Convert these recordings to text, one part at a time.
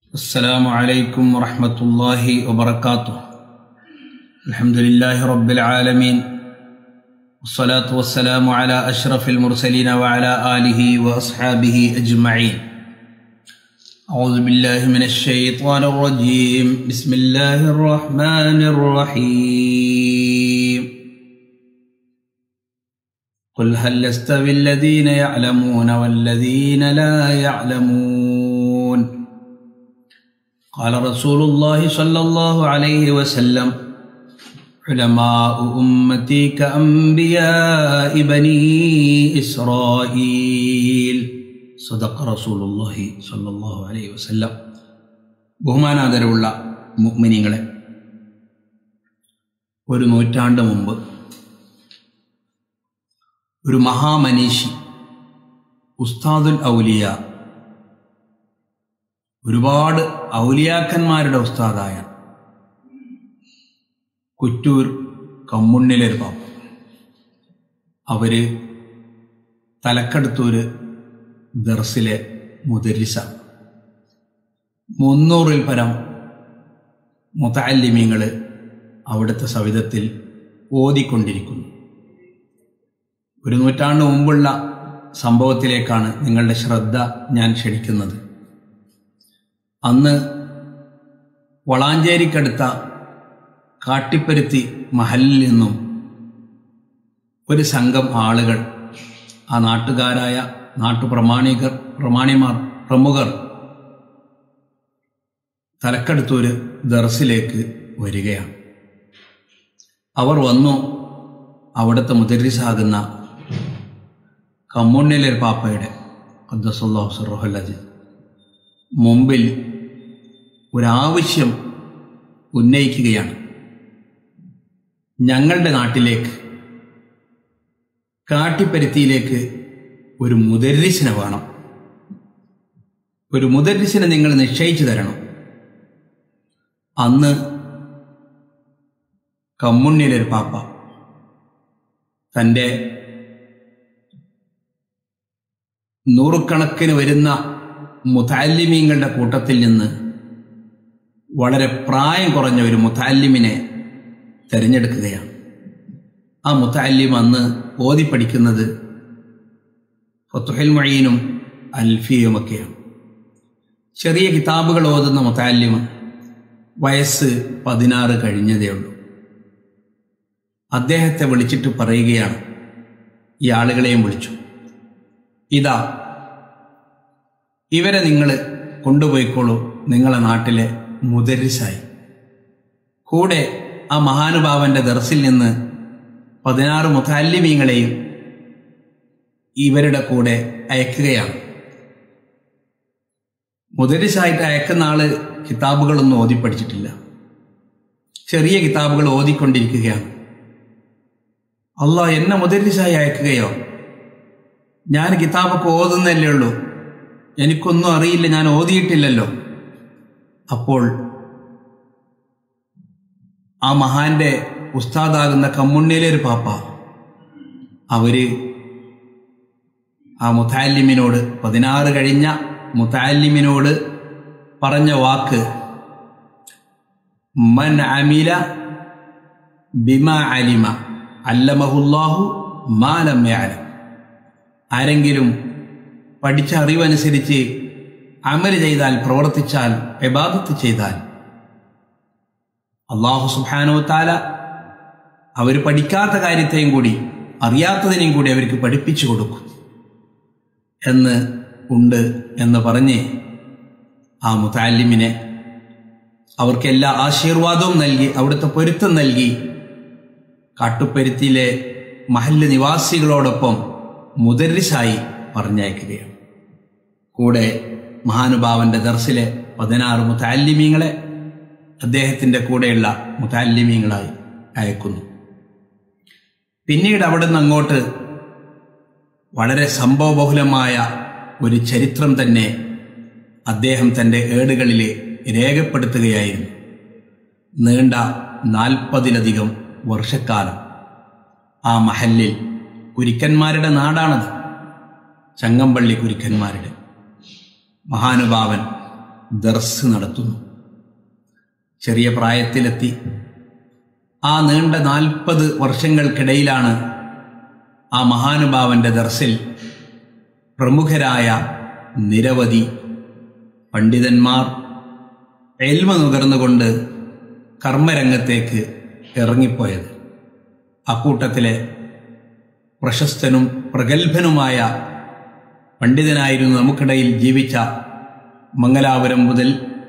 السلام عليكم ورحمة الله وبركاته الحمد لله رب العالمين والصلاة والسلام على أشرف المرسلين وعلى آله وأصحابه أجمعين أعوذ بالله من الشيطان الرجيم بسم الله الرحمن الرحيم قل هل يستوي الذين يعلمون والذين لا يعلمون قال رسول الله صلى الله عليه وسلم علماء أمتي كأنبياء بني إسرائيل صدق رسول الله صلى الله عليه وسلم ബഹുമാനാദരവുള്ള മുഗ്മിനിങ്ങളെ ഒരു നൂറ്റാണ്ട് മുമ്പ് ഒരു മഹാമനീഷി ഉസ്താദുൽ ഔലിയ ഒരുപാട് ഔലിയാക്കന്മാരുടെ ഉസ്താദായ കുറ്റൂർ കമ്മുണ്ണിലൊരു പാപ്പ അവര് തലക്കടുത്തൂര് ദർസിലെ മുദരിസ മുന്നൂറിൽ പരം മുതാലിമ്യങ്ങൾ അവിടുത്തെ സവിധത്തിൽ ഓതിക്കൊണ്ടിരിക്കുന്നു ഒരു നൂറ്റാണ്ട് മുമ്പുള്ള സംഭവത്തിലേക്കാണ് നിങ്ങളുടെ ശ്രദ്ധ ഞാൻ ക്ഷണിക്കുന്നത് അന്ന് വളാഞ്ചേരിക്കടുത്ത കാട്ടിപ്പരുത്തി മഹലിൽ നിന്നും ഒരു സംഘം ആളുകൾ ആ നാട്ടുകാരായ നാട്ടുപ്രമാണികർ പ്രമാണിമാർ പ്രമുഖർ തലക്കടുത്തൊരു ദർസിലേക്ക് വരികയാണ് അവർ വന്നു അവിടുത്തെ മുദരിസാകുന്ന കമ്മുണ്ണിലെ പാപ്പയുടെ ഖദ്ദസുല്ലാഹു സുറഹല്ലജ് മുമ്പിൽ ഒരാവശ്യം ഉന്നയിക്കുകയാണ് ഞങ്ങളുടെ നാട്ടിലേക്ക് കാട്ടിപ്പരുത്തിയിലേക്ക് ഒരു മുദരിസിനെ വേണം ഒരു മുദരിസിനെ നിങ്ങൾ നിശ്ചയിച്ചു തരണം അന്ന് കമ്മുണ്ണിലൊരു പാപ്പ തൻ്റെ നൂറുകണക്കിന് വരുന്ന മുതാലിമീങ്ങളുടെ കൂട്ടത്തിൽ നിന്ന് വളരെ പ്രായം കുറഞ്ഞ ഒരു മുതാലിമിനെ തിരഞ്ഞെടുക്കുകയാണ് ആ മുതാലിം അന്ന് ഓതി പഠിക്കുന്നത് ഫത്തുഹൽ മൊഴീനും അൽഫിയുമൊക്കെയാണ് ചെറിയ കിതാബുകൾ ഓതുന്ന മുതാലിം വയസ്സ് പതിനാറ് കഴിഞ്ഞതേ ഉള്ളൂ അദ്ദേഹത്തെ വിളിച്ചിട്ട് പറയുകയാണ് ഈ ആളുകളെയും വിളിച്ചു ഇതാ ഇവരെ നിങ്ങൾ കൊണ്ടുപോയിക്കോളൂ നിങ്ങളെ നാട്ടിലെ മുദരിസായി കൂടെ ആ മഹാനുഭാവന്റെ ദർസിൽ നിന്ന് പതിനാറ് മുതാലിമീങ്ങളെയും ഇവരുടെ കൂടെ അയക്കുകയാണ് മുദരിസായിട്ട് അയക്കുന്ന ആള് കിതാബുകളൊന്നും ഓതി പഠിച്ചിട്ടില്ല ചെറിയ കിതാബുകൾ ഓതിക്കൊണ്ടിരിക്കുകയാണ് അള്ളാ എന്നെ മുദരിസായി അയക്കുകയോ ഞാൻ കിതാബൊക്കെ ഓതുന്നല്ലേ ഉള്ളൂ എനിക്കൊന്നും അറിയില്ല ഞാൻ ഓതിയിട്ടില്ലല്ലോ അപ്പോൾ ആ മഹാന്റെ ഉസ്താദാകുന്ന കമ്മുണ്ണിയിലെ ഒരു പാപ്പ അവര് ആ മുത്താലിമിനോട് പതിനാറ് കഴിഞ്ഞ മുത്താലിമിനോട് പറഞ്ഞ വാക്ക് മൻ അമില ബിമ അലിമ അല്ലമഹുല്ലാഹു മാലം യാലം ആരെങ്കിലും പഠിച്ച അറിവനുസരിച്ച് അമല് ചെയ്താൽ പ്രവർത്തിച്ചാൽ എബാദത്ത് ചെയ്താൽ അള്ളാഹു സുബാനോ താല അവർ പഠിക്കാത്ത കാര്യത്തെയും കൂടി അറിയാത്തതിനെയും കൂടി അവർക്ക് പഠിപ്പിച്ചു കൊടുക്കും എന്ന് ഉണ്ട് എന്ന് പറഞ്ഞ് ആ മുത്താലിമിനെ അവർക്ക് എല്ലാ ആശീർവാദവും നൽകി അവിടുത്തെ പൊരുത്തം നൽകി കാട്ടുപരുത്തിയിലെ മഹല്ല് നിവാസികളോടൊപ്പം മുദരിസായി പറഞ്ഞയക്കുകയാണ് കൂടെ മഹാനുഭാവന്റെ ദർസിലെ പതിനാറ് മുത്താലിമീങ്ങളെ അദ്ദേഹത്തിൻ്റെ കൂടെയുള്ള മുത്താലിമീങ്ങളായി അയക്കുന്നു പിന്നീട് അവിടെ നിന്ന് അങ്ങോട്ട് വളരെ സംഭവബഹുലമായ ഒരു ചരിത്രം തന്നെ അദ്ദേഹം തൻ്റെ ഏടുകളിൽ രേഖപ്പെടുത്തുകയായിരുന്നു നീണ്ട നാൽപ്പതിലധികം വർഷക്കാലം ആ മഹല്ലിൽ കുരിക്കന്മാരുടെ നാടാണത് ചങ്ങമ്പള്ളി കുരിക്കന്മാരുടെ മഹാനുഭാവൻ ദർസ് നടത്തുന്നു ചെറിയ പ്രായത്തിലെത്തി ആ നീണ്ട നാൽപ്പത് വർഷങ്ങൾക്കിടയിലാണ് ആ മഹാനുഭാവന്റെ ദർസിൽ പ്രമുഖരായ നിരവധി പണ്ഡിതന്മാർ എൽമ നുകർന്നുകൊണ്ട് കർമ്മരംഗത്തേക്ക് ഇറങ്ങിപ്പോയത് അക്കൂട്ടത്തിലെ പ്രശസ്തനും പ്രഗത്ഭനുമായ പണ്ഡിതനായിരുന്നു നമുക്കിടയിൽ ജീവിച്ച മംഗലാപുരം മുതൽ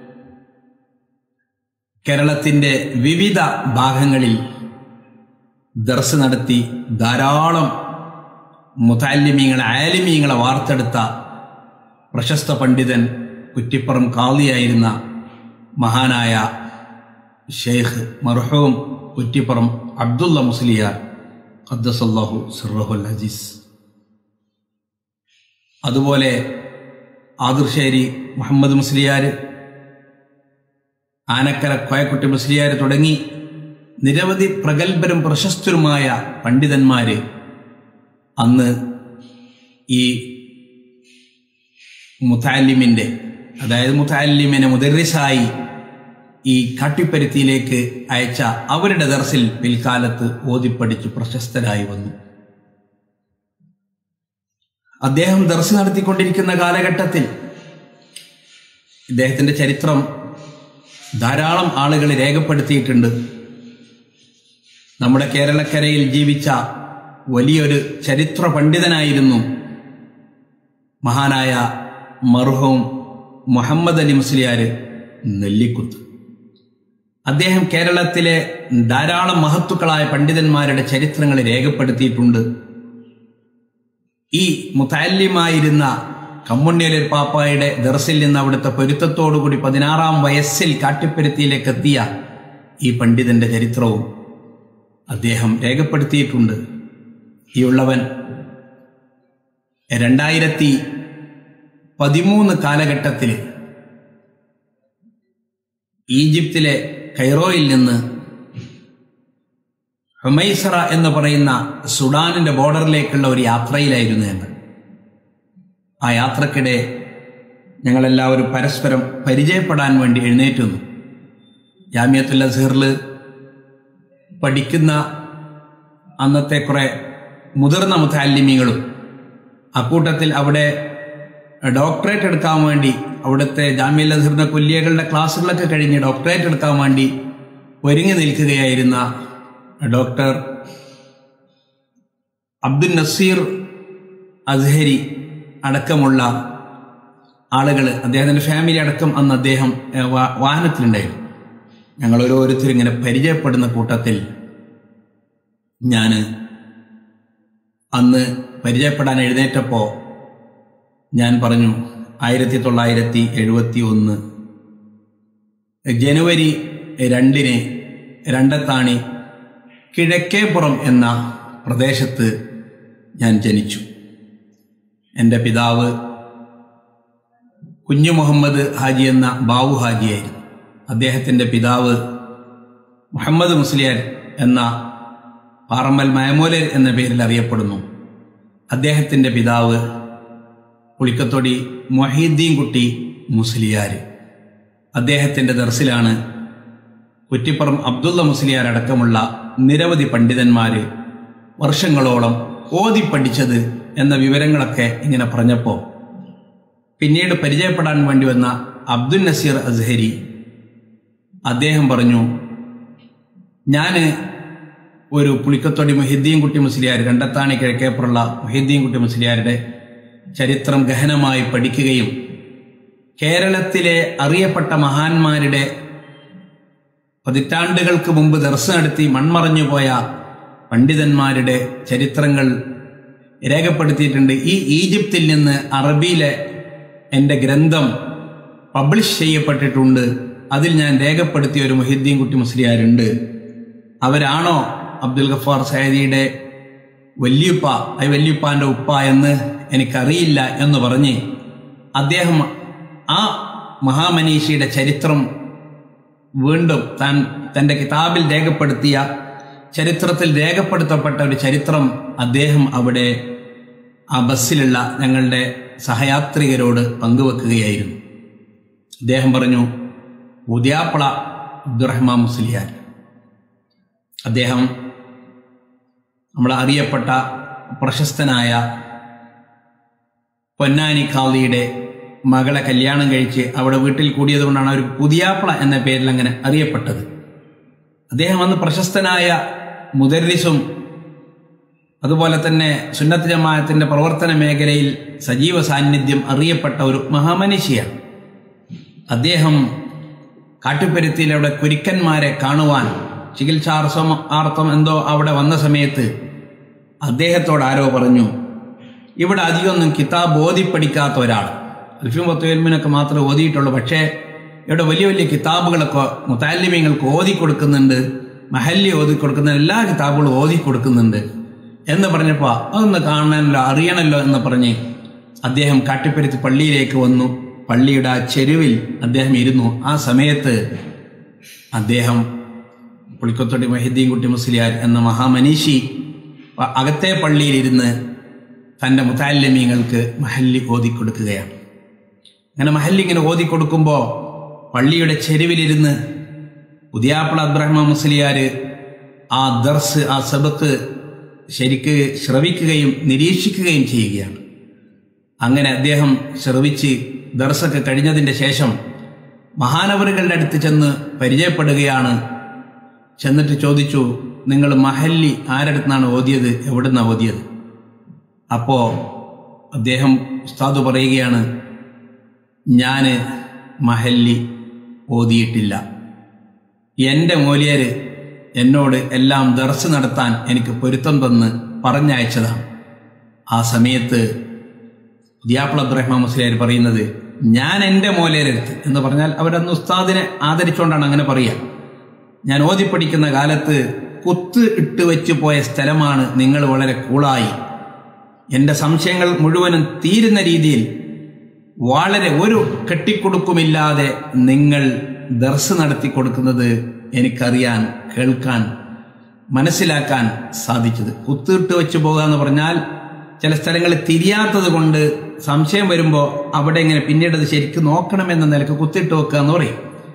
കേരളത്തിൻ്റെ വിവിധ ഭാഗങ്ങളിൽ ദർസ് നടത്തി ധാരാളം മുതാലിമീങ്ങളെ ആലിമീങ്ങളെ വാർത്തെടുത്ത പ്രശസ്ത പണ്ഡിതൻ കുറ്റിപ്പുറം കാളിയായിരുന്ന മഹാനായ ഷെയ്ഖ് മർഹൂം കുറ്റിപ്പുറം അബ്ദുള്ള മുസ്ലിയാർ ഖദ്ദസല്ലാഹു സിറഹുൽ അജീസ് അതുപോലെ ആദുർശേരി മുഹമ്മദ് മുസ്ലിയാർ ആനക്കര കോയക്കുട്ടി മുസ്ലിയാർ തുടങ്ങി നിരവധി പ്രഗത്ഭരും പ്രശസ്തരുമായ പണ്ഡിതന്മാര് അന്ന് ഈ മുത്താലിമിൻ്റെ അതായത് മുത്താലിമിനെ മുദരിസായി ഈ കാട്ടിപ്പരുത്തിയിലേക്ക് അയച്ച അവരുടെ ദർസിൽ പിൽക്കാലത്ത് ഓതിപ്പടിച്ച് പ്രശസ്തരായി വന്നു അദ്ദേഹം ദർസ് നടത്തിക്കൊണ്ടിരിക്കുന്ന കാലഘട്ടത്തിൽ ഇദ്ദേഹത്തിന്റെ ചരിത്രം ധാരാളം ആളുകൾ രേഖപ്പെടുത്തിയിട്ടുണ്ട് നമ്മുടെ കേരളക്കരയിൽ ജീവിച്ച വലിയൊരു ചരിത്ര പണ്ഡിതനായിരുന്നു മഹാനായ മർഹൂം മുഹമ്മദ് അലി മുസ്ലിയാർ നെല്ലിക്കുത്ത് അദ്ദേഹം കേരളത്തിലെ ധാരാളം മഹത്തുക്കളായ പണ്ഡിതന്മാരുടെ ചരിത്രങ്ങൾ രേഖപ്പെടുത്തിയിട്ടുണ്ട് ഈ മുത്താല്യമായിരുന്ന കമ്മുണ്ണിയലർ പാപ്പായുടെ ദർസിൽ നിന്ന് അവിടുത്തെ പൊരുത്തത്തോടുകൂടി പതിനാറാം വയസ്സിൽ കാട്ടിപ്പരുത്തിയിലേക്ക് എത്തിയ ഈ പണ്ഡിതന്റെ ചരിത്രവും അദ്ദേഹം രേഖപ്പെടുത്തിയിട്ടുണ്ട് ഈ ഉള്ളവൻ രണ്ടായിരത്തി പതിമൂന്ന് കാലഘട്ടത്തിൽ ഈജിപ്തിലെ കൈറോയിൽ നിന്ന് ഹുമൈസറ എന്ന് പറയുന്ന സുഡാനിന്റെ ബോർഡറിലേക്കുള്ള ഒരു യാത്രയിലായിരുന്നു ഞങ്ങൾ ആ യാത്രക്കിടെ ഞങ്ങളെല്ലാവരും പരസ്പരം പരിചയപ്പെടാൻ വേണ്ടി എഴുന്നേറ്റ് വന്നു ജാമ്യത്തുൽ അസഹറിൽ പഠിക്കുന്ന അന്നത്തെ കുറെ മുതിർന്ന മുത്താലിമീങ്ങളും അക്കൂട്ടത്തിൽ അവിടെ ഡോക്ടറേറ്റ് എടുക്കാൻ വേണ്ടി അവിടുത്തെ ജാമ്യ അസഹറിന്റെ കൊല്ലിയകളുടെ ക്ലാസ്സുകളൊക്കെ കഴിഞ്ഞ് ഡോക്ടറേറ്റ് എടുക്കാൻ വേണ്ടി ഒരുങ്ങി നിൽക്കുകയായിരുന്ന ഡോക്ടർ അബ്ദുൽ നസീർ അസ്ഹരി അടക്കമുള്ള ആളുകൾ അദ്ദേഹത്തിൻ്റെ ഫാമിലി അടക്കം അന്ന് അദ്ദേഹം ഏഹ്, വാ- വാഹനത്തിലുണ്ടായിരുന്നു ഞങ്ങൾ ഓരോരുത്തരും ഇങ്ങനെ പരിചയപ്പെടുന്ന കൂട്ടത്തിൽ ഞാൻ അന്ന് പരിചയപ്പെടാൻ എഴുന്നേറ്റപ്പോൾ ഞാൻ പറഞ്ഞു ആയിരത്തി തൊള്ളായിരത്തി എഴുപത്തി ഒന്ന് ജനുവരി രണ്ടിന് രണ്ടത്താണി കിഴക്കേപ്പുറം എന്ന പ്രദേശത്ത് ഞാൻ ജനിച്ചു എൻ്റെ പിതാവ് കുഞ്ഞു മുഹമ്മദ് ഹാജി എന്ന ബാബു ഹാജിയായിരുന്നു അദ്ദേഹത്തിൻ്റെ പിതാവ് മുഹമ്മദ് മുസ്ലിയാർ എന്ന പാറമ്മൽ മയമൂലർ എന്ന പേരിൽ അറിയപ്പെടുന്നു അദ്ദേഹത്തിൻ്റെ പിതാവ് പുളിക്കത്തൊടി മൊഹീദ്ദീൻ കുട്ടി മുസ്ലിയാർ അദ്ദേഹത്തിൻ്റെ ദർസിലാണ് കുറ്റിപ്പുറം അബ്ദുള്ള മുസ്ലിയാർ അടക്കമുള്ള നിരവധി പണ്ഡിതന്മാര് വർഷങ്ങളോളം ഓതി പഠിച്ചത് എന്ന വിവരങ്ങളൊക്കെ ഇങ്ങനെ പറഞ്ഞപ്പോൾ പിന്നീട് പരിചയപ്പെടാൻ വേണ്ടി വന്ന അബ്ദുൽ നസീർ അസ്ഹരി അദ്ദേഹം പറഞ്ഞു ഞാൻ ഒരു പുളിക്കത്തൊടി മൊഹിദ്ദീൻ കുട്ടി മുസ്ലിയാർ രണ്ടത്താണി കിഴക്കേപ്പുറമുള്ള മൊഹിദ്ദീൻ കുട്ടി മുസ്ലിയാരുടെ ചരിത്രം ഗഹനമായി പഠിക്കുകയും കേരളത്തിലെ അറിയപ്പെട്ട മഹാന്മാരുടെ പതിറ്റാണ്ടുകൾക്ക് മുമ്പ് ദർശ നടത്തി മൺമറഞ്ഞു പോയ പണ്ഡിതന്മാരുടെ ചരിത്രങ്ങൾ രേഖപ്പെടുത്തിയിട്ടുണ്ട് ഈ ഈജിപ്തിൽ നിന്ന് അറബിയിലെ എൻ്റെ ഗ്രന്ഥം പബ്ലിഷ് ചെയ്യപ്പെട്ടിട്ടുണ്ട് അതിൽ ഞാൻ രേഖപ്പെടുത്തിയ ഒരു മൊഹിദ്ദീൻ കുട്ടി മുസ്ലിയാരുണ്ട് അവരാണോ അബ്ദുൽ ഗഫാർ സൈദിയുടെ വല്യുപ്പ ആ വല്യുപ്പാന്റെ ഉപ്പ എന്ന് എനിക്കറിയില്ല എന്ന് പറഞ്ഞ് അദ്ദേഹം ആ മഹാമനീഷിയുടെ ചരിത്രം വീണ്ടും താൻ തൻ്റെ കിതാബിൽ രേഖപ്പെടുത്തിയ ചരിത്രത്തിൽ രേഖപ്പെടുത്തപ്പെട്ട ഒരു ചരിത്രം അദ്ദേഹം അവിടെ ആ ബസ്സിലുള്ള ഞങ്ങളുടെ സഹയാത്രികരോട് പങ്കുവെക്കുകയായിരുന്നു അദ്ദേഹം പറഞ്ഞു ഉദയാപ്പള അബ്ദുറഹ്മാൻ മുസ്ലിയാർ അദ്ദേഹം നമ്മൾ അറിയപ്പെട്ട പ്രശസ്തനായ പൊന്നാനി ഖാദിയുടെ മകളെ കല്യാണം കഴിച്ച് അവിടെ വീട്ടിൽ കൂടിയത് കൊണ്ടാണ് അവർ പുതിയാപ്പള എന്ന പേരിൽ അങ്ങനെ അറിയപ്പെട്ടത് അദ്ദേഹം അന്ന് പ്രശസ്തനായ മുദരിസും അതുപോലെ തന്നെ സുന്നത്ത് ജമാഅത്തിന്റെ പ്രവർത്തന മേഖലയിൽ സജീവ സാന്നിധ്യം അറിയപ്പെട്ട ഒരു മഹാമനുഷ്യയാണ് അദ്ദേഹം കാട്ടുപരുത്തിയിലവിടെ കുരിക്കന്മാരെ കാണുവാൻ ചികിത്സാർത്ഥം ആർത്ഥം എന്തോ അവിടെ വന്ന സമയത്ത് അദ്ദേഹത്തോട് ആരോ പറഞ്ഞു ഇവിടെ അധികമൊന്നും കിതാബ് ഓതി പഠിക്കാത്ത ഒരാൾ അൽഫിം പത്തുവൽമിനൊക്കെ മാത്രമേ ഓതിയിട്ടുള്ളൂ പക്ഷേ ഇവിടെ വലിയ വലിയ കിതാബുകളൊക്കെ മുത്താലിമ്യങ്ങൾക്ക് ഓതി കൊടുക്കുന്നുണ്ട് മഹല്ലി ഓതി കൊടുക്കുന്ന എല്ലാ കിതാബുകളും ഓതി കൊടുക്കുന്നുണ്ട് എന്ന് പറഞ്ഞപ്പോൾ അതൊന്ന് കാണാനല്ലോ അറിയണമല്ലോ എന്ന് പറഞ്ഞ് അദ്ദേഹം കാട്ടിപ്പരുത്തി പള്ളിയിലേക്ക് വന്നു പള്ളിയുടെ ആ ചെരുവിൽ അദ്ദേഹം ഇരുന്നു ആ സമയത്ത് അദ്ദേഹം പുളിക്കത്തൊടി മഹിദ്ദീൻ കുട്ടി മുസ്ലിയാർ എന്ന മഹാമനീഷി അകത്തെ പള്ളിയിലിരുന്ന് തൻ്റെ മുത്താലിമ്യങ്ങൾക്ക് മഹല്ലി ഓതിക്കൊടുക്കുകയാണ് അങ്ങനെ മഹല്ലി ഇങ്ങനെ ഓതിക്കൊടുക്കുമ്പോൾ പള്ളിയുടെ ചെരുവിലിരുന്ന് ഉദിയാപ്പിള അബ്രഹ്മ മുസ്ലിയാർ ആ ദർസ് ആ സബക്ക് ശരിക്ക് ശ്രവിക്കുകയും നിരീക്ഷിക്കുകയും ചെയ്യുകയാണ് അങ്ങനെ അദ്ദേഹം ശ്രവിച്ച് ദർസൊക്കെ കഴിഞ്ഞതിൻ്റെ ശേഷം മഹാനവറുകളുടെ അടുത്ത് ചെന്ന് പരിചയപ്പെടുകയാണ് ചെന്നിട്ട് ചോദിച്ചു നിങ്ങൾ മഹല്ലി ആരടുത്താണ് ഓതിയത് എവിടുന്നാണ് ഓതിയത് അപ്പോൾ അദ്ദേഹം ഉസ്താദ് പറയുകയാണ് ഞാൻ മഹല്ലി ഓതിയിട്ടില്ല എൻ്റെ മൂല്യര് എന്നോട് എല്ലാം ദർസ് നടത്താൻ എനിക്ക് പൊരുത്തം തന്ന് പറഞ്ഞയച്ചതാണ് ആ സമയത്ത് ദിയാപ്പിൾ അബ്ദുറഹ്മാൻ മുസ്ലിയാർ പറയുന്നത് ഞാൻ എൻ്റെ മൂല്യരെടുത്ത് എന്ന് പറഞ്ഞാൽ അവരന്ന് ഉസ്താദിനെ ആദരിച്ചുകൊണ്ടാണ് അങ്ങനെ പറയുക ഞാൻ ഓതി പഠിക്കുന്ന കാലത്ത് കുത്ത് ഇട്ട് വെച്ച് പോയ സ്ഥലമാണ് നിങ്ങൾ വളരെ കൂളായി എൻ്റെ സംശയങ്ങൾ മുഴുവനും തീരുന്ന രീതിയിൽ വളരെ ഒരു കെട്ടിക്കൊടുക്കുമില്ലാതെ നിങ്ങൾ ദർസ് നടത്തി കൊടുക്കുന്നത് എനിക്കറിയാൻ കേൾക്കാൻ മനസ്സിലാക്കാൻ സാധിച്ചത് കുത്തിട്ട് വെച്ച് പോകുക എന്ന് പറഞ്ഞാൽ ചില സ്ഥലങ്ങളിൽ തിരിയാത്തത് കൊണ്ട് സംശയം വരുമ്പോൾ അവിടെ ഇങ്ങനെ പിന്നീട് അത് ശരിക്കും നോക്കണമെന്ന നിലക്ക് കുത്തിട്ട് വെക്കുക എന്ന് പറയും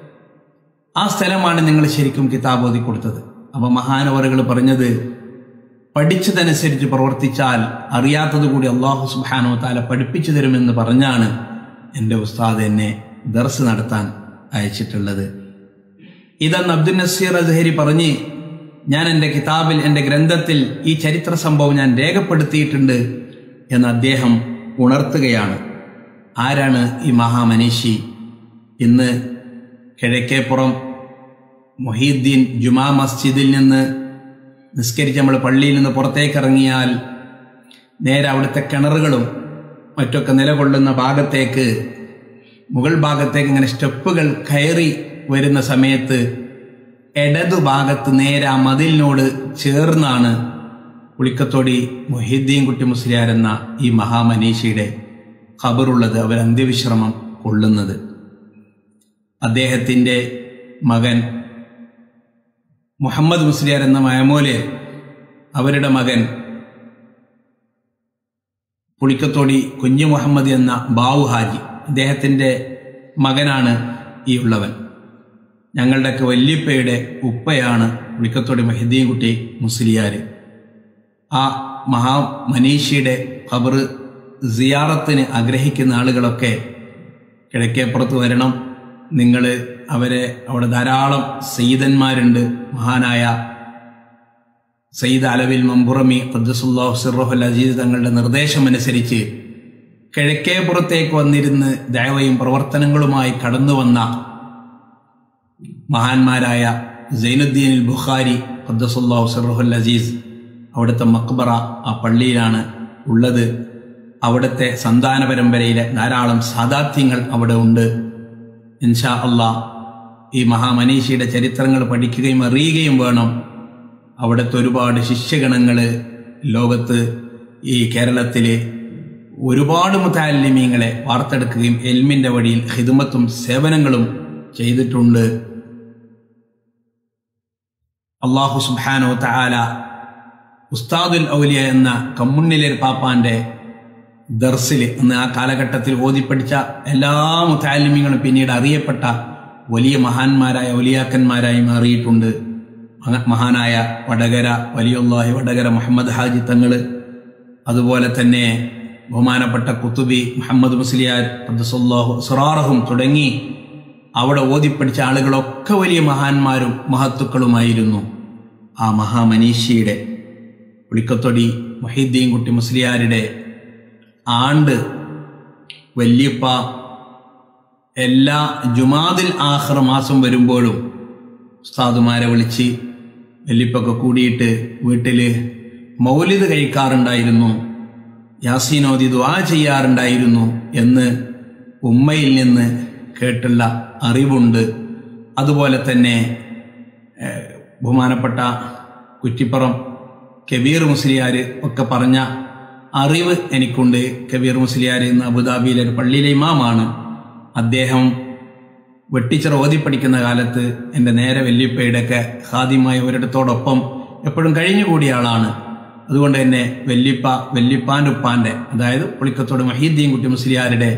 ആ സ്ഥലമാണ് നിങ്ങൾ ശരിക്കും കിതാബ് ഓതി കൊടുത്തത് അപ്പൊ മഹാനവറുകൾ പറഞ്ഞത് പഠിച്ചതനുസരിച്ച് പ്രവർത്തിച്ചാൽ അറിയാത്തത് കൂടി അള്ളാഹു സുബാനോ താല പഠിപ്പിച്ചു തരുമെന്ന് പറഞ്ഞാണ് എൻ്റെ ഉസ്താദ് എന്നെ ദർസ് നടത്താൻ അയച്ചിട്ടുള്ളത് ഇതെന്ന് അബ്ദുൽ നസീർ അസ്ഹരി പറഞ്ഞ് ഞാൻ എൻ്റെ കിതാബിൽ എൻ്റെ ഗ്രന്ഥത്തിൽ ഈ ചരിത്ര സംഭവം ഞാൻ രേഖപ്പെടുത്തിയിട്ടുണ്ട് എന്ന് അദ്ദേഹം ഉണർത്തുകയാണ് ആരാണ് ഈ മഹാമനീഷി ഇന്ന് കിഴക്കേപ്പുറം മൊഹീദ്ദീൻ ജുമാ മസ്ജിദിൽ നിന്ന് നിസ്കരിച്ച് നമ്മൾ പള്ളിയിൽ നിന്ന് പുറത്തേക്ക് ഇറങ്ങിയാൽ നേരെ അവിടുത്തെ കിണറുകളും മറ്റൊക്കെ നിലകൊള്ളുന്ന ഭാഗത്തേക്ക് മുകൾ ഭാഗത്തേക്ക് ഇങ്ങനെ സ്റ്റെപ്പുകൾ കയറി വരുന്ന സമയത്ത് ഇടതു ഭാഗത്ത് നേരെ ആ മതിലിനോട് ചേർന്നാണ് പുളിക്കത്തോടി മൊഹീദ്ദീൻ കുട്ടി മുസ്ലിയാർ എന്ന ഈ മഹാമനീഷിയുടെ ഖബറുള്ളത് അവർ അന്ത്യവിശ്രമം കൊള്ളുന്നത് അദ്ദേഹത്തിൻ്റെ മകൻ മുഹമ്മദ് മുസ്ലിയാർ എന്ന മയമോലെ അവരുടെ മകൻ പുളിക്കത്തോടി കുഞ്ഞു മുഹമ്മദ് എന്ന ബാവു ഹാജി അദ്ദേഹത്തിൻ്റെ മകനാണ് ഈ ഉള്ളവൻ ഞങ്ങളുടെയൊക്കെ വല്യപ്പയുടെ ഉപ്പയാണ് പുളിക്കത്തോടി മഹിദ്ദീൻ കുട്ടി മുസ്ലിയാർ ആ മഹാ മനീഷിയുടെ ഖബർ സിയാറത്തിന് ആഗ്രഹിക്കുന്ന ആളുകളൊക്കെ കിഴക്കേപ്പുറത്ത് വരണം നിങ്ങൾ അവരെ അവിടെ ധാരാളം സയ്യിദന്മാരുണ്ട് മഹാനായ സയ്യിദ് അലവിൽ മമ്പുറമി ഖദ്സുല്ലാഹു സിറഹുൽ അജീദ് തങ്ങളുടെ നിർദ്ദേശമനുസരിച്ച് കിഴക്കേപ്പുറത്തേക്ക് വന്നിരുന്ന് ദയവയും പ്രവർത്തനങ്ങളുമായി കടന്നു വന്ന മഹാന്മാരായ സൈനുദ്ദീൻ ബുഖാരി ഖദ്സുല്ലാഹു സിറഹുൽ അസീസ് അവിടുത്തെ മക്ബറ ആ പള്ളിയിലാണ് ഉള്ളത് അവിടുത്തെ സന്താന പരമ്പരയിലെ ധാരാളം സാദാത്യങ്ങൾ അവിടെ ഉണ്ട് ഇൻഷാ അള്ളാ ഈ മഹാമനീഷിയുടെ ചരിത്രങ്ങൾ പഠിക്കുകയും അറിയുകയും വേണം അവിടുത്തെ ഒരുപാട് ശിഷ്യഗണങ്ങൾ ലോകത്ത് ഈ കേരളത്തിലെ ഒരുപാട് മുത്താലിമീങ്ങളെ വാർത്തെടുക്കുകയും എൽമിൻ്റെ വഴിയിൽ ഹിദുമത്തും സേവനങ്ങളും ചെയ്തിട്ടുണ്ട് അള്ളാഹു സുബാനോ തആല ഉസ്താദുൽ ഔലിയ എന്ന കമ്മുണ്ണിലേർ പാപ്പാന്റെ ദർസിൽ അന്ന് ആ കാലഘട്ടത്തിൽ ഓതിപ്പടിച്ച എല്ലാ മുത്താലിമ്യങ്ങളും പിന്നീട് അറിയപ്പെട്ട വലിയ മഹാന്മാരായ വലിയാക്കന്മാരായി മാറിയിട്ടുണ്ട് മഹ- മഹാനായ വടകര വലിയുള്ളാഹി വടകര മുഹമ്മദ് ഹാജി തങ്ങള് അതുപോലെ തന്നെ ബഹുമാനപ്പെട്ട കുത്തുബി മുഹമ്മദ് മുസ്ലിയാർ ഖദ്ദസുല്ലാഹു സുറാറഹും തുടങ്ങി അവിടെ ഓതിപ്പടിച്ച ആളുകളൊക്കെ വലിയ മഹാന്മാരും മഹത്തുക്കളുമായിരുന്നു ആ മഹാമനീഷിയുടെ പുളിക്കത്തൊടി മൊഹീദ്ദീൻ കുട്ടി മുസ്ലിയാരുടെ ആണ്ട് വല്യപ്പ എല്ലാ ജുമാദിൽ ആഹ്റ മാസം വരുമ്പോഴും ഉസ്താദുമാരെ വിളിച്ച് വല്യപ്പൊക്കെ കൂടിയിട്ട് വീട്ടില് മൗലിദ് കഴിക്കാറുണ്ടായിരുന്നു യാസീനോദി ദുആ ചെയ്യാറുണ്ടായിരുന്നു എന്ന് ഉമ്മയിൽ നിന്ന് കേട്ടുള്ള അറിവുണ്ട് അതുപോലെ തന്നെ ഏഹ്, ബഹുമാനപ്പെട്ട കുറ്റിപ്പുറം കബീർ മുസ്ലിയാർ ഒക്കെ പറഞ്ഞ അറിവ് എനിക്കുണ്ട് കബീർ മുസ്ലിയാർ ഇന്ന് അബുദാബിയിലെ ഒരു പള്ളിയിലെ ഇമാമാണ് അദ്ദേഹം വെട്ടിച്ചിറ ഓതി പഠിക്കുന്ന കാലത്ത് എൻ്റെ നേരെ വല്യപ്പയുടെയൊക്കെ ഹാദ്യമായി ഒരിടത്തോടൊപ്പം എപ്പോഴും കഴിഞ്ഞുകൂടിയ ആളാണ് അതുകൊണ്ട് തന്നെ വല്യപ്പ വല്യപ്പാൻ്റെ ഉപ്പാൻ്റെ അതായത് പുളിക്കത്തോട് മഹീദ്ദീൻ കുട്ടി മുസ്ലിയാരുടെ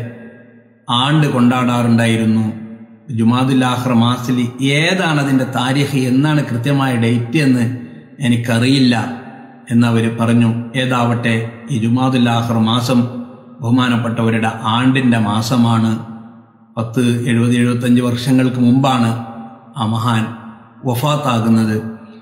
ആണ്ട് കൊണ്ടാടാറുണ്ടായിരുന്നു ജുമാദുല്ലാഹ്റ മാസിൽ ഏതാണ് അതിൻ്റെ താരിഖ് എന്നാണ് കൃത്യമായ ഡേറ്റ് എന്ന് എനിക്കറിയില്ല എന്നവർ പറഞ്ഞു ഏതാവട്ടെ ഈ ജുമാദുല്ലാഹ്റ മാസം ബഹുമാനപ്പെട്ടവരുടെ ആണ്ടിൻ്റെ മാസമാണ് പത്ത് എഴുപത് എഴുപത്തഞ്ച് വർഷങ്ങൾക്ക് മുമ്പാണ് ആ മഹാൻ വഫാത്താകുന്നത്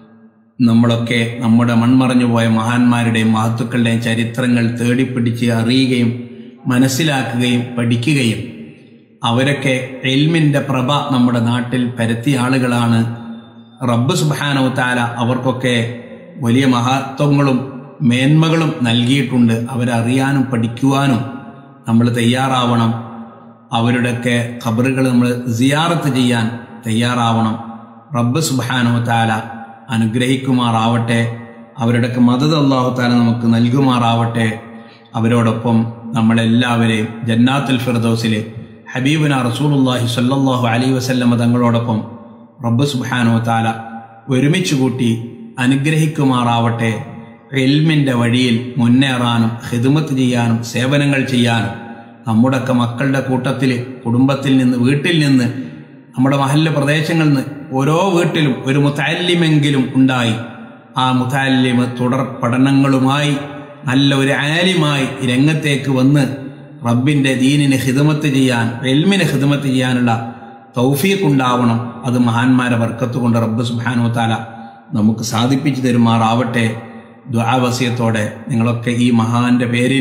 നമ്മളൊക്കെ നമ്മുടെ മൺമറഞ്ഞു പോയ മഹാന്മാരുടെയും മഹത്തുക്കളുടെയും ചരിത്രങ്ങൾ തേടിപ്പിടിച്ച് അറിയുകയും മനസ്സിലാക്കുകയും പഠിക്കുകയും അവരൊക്കെ എൽമിൻ്റെ പ്രഭ നമ്മുടെ നാട്ടിൽ പരത്തിയ ആളുകളാണ് റബ്ബ് സുബാനോ താല അവർക്കൊക്കെ വലിയ മഹത്വങ്ങളും മേന്മകളും നൽകിയിട്ടുണ്ട് അവരറിയാനും പഠിക്കുവാനും നമ്മൾ തയ്യാറാവണം അവരുടെയൊക്കെ ഖബറുകൾ നമ്മൾ സിയാറത്ത് ചെയ്യാൻ തയ്യാറാവണം റബ്ബ് സുബാനോ താല അനുഗ്രഹിക്കുമാറാവട്ടെ അവരുടെയൊക്കെ മദത് അള്ളാഹു താല നമുക്ക് നൽകുമാറാവട്ടെ അവരോടൊപ്പം നമ്മളെല്ലാവരെയും ജന്നാത്തുൽ ഫിർദൗസിലെ ഹബീബിന റസൂലുല്ലാഹി സല്ലല്ലാഹു അലൈഹി വസല്ലമ തങ്ങളോടൊപ്പം റബ്ബ് സുബ്ഹാനഹു വ തആല ഒരുമിച്ച് കൂട്ടി അനുഗ്രഹിക്കുമാറാവട്ടെ എൽമിൻ്റെ വഴിയിൽ മുന്നേറാനും ഹിദമത്ത് ചെയ്യാനും സേവനങ്ങൾ ചെയ്യാനും നമ്മുടെയൊക്കെ മക്കളുടെ കൂട്ടത്തിൽ കുടുംബത്തിൽ നിന്ന് വീട്ടിൽ നിന്ന് നമ്മുടെ മഹല്ല പ്രദേശങ്ങളിൽ നിന്ന് ഓരോ വീട്ടിലും ഒരു മുത്താലിമെങ്കിലും ഉണ്ടായി ആ മുത്താലിമ് തുടർ പഠനങ്ങളുമായി നല്ല ഒരു ആലിമായി രംഗത്തേക്ക് വന്ന് റബ്ബിന്റെ ദീനിന് ഹിദമത്ത് ചെയ്യാൻ എൽമിന് ഹിദമത്ത് ചെയ്യാനുള്ള തൗഫീഖ് ഉണ്ടാവണം അത് മഹാന്മാരെ വർക്കത്ത് കൊണ്ട് റബ്ബ് സുബാനോ താല നമുക്ക് സാധിപ്പിച്ചു തരുമാറാവട്ടെ ദ്വാവസ്യത്തോടെ നിങ്ങളൊക്കെ ഈ മഹാന്റെ പേരിൽ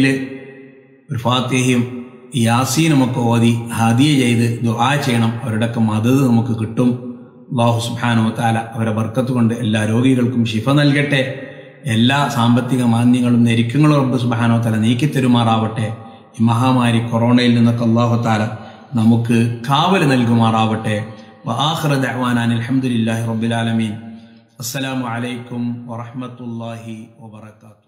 ഒരു ഫാത്തിഹയും യാസീനുമൊക്കെ ഓതി ഹദിയ ചെയ്ത് ദുആ ചെയ്യണം അവരുടെയൊക്കെ മദത് നമുക്ക് കിട്ടും അള്ളാഹു സുബാനോ താല അവരെ വർക്കത്ത് കൊണ്ട് എല്ലാ രോഗികൾക്കും ശിഫ നൽകട്ടെ എല്ലാ സാമ്പത്തിക മാന്യങ്ങളും ഞെരുക്കങ്ങളും റബ്ബ് സുബാനോ താല നീക്കിത്തരുമാറാവട്ടെ ഈ മഹാമാരി കൊറോണയിൽ നിന്നൊക്കെ അള്ളാഹു താല നമുക്ക് കാവല് നൽകുമാറാവട്ടെ وآخر دعوانا أن الحمد لله رب العالمين السلام عليكم ورحمة الله وبركاته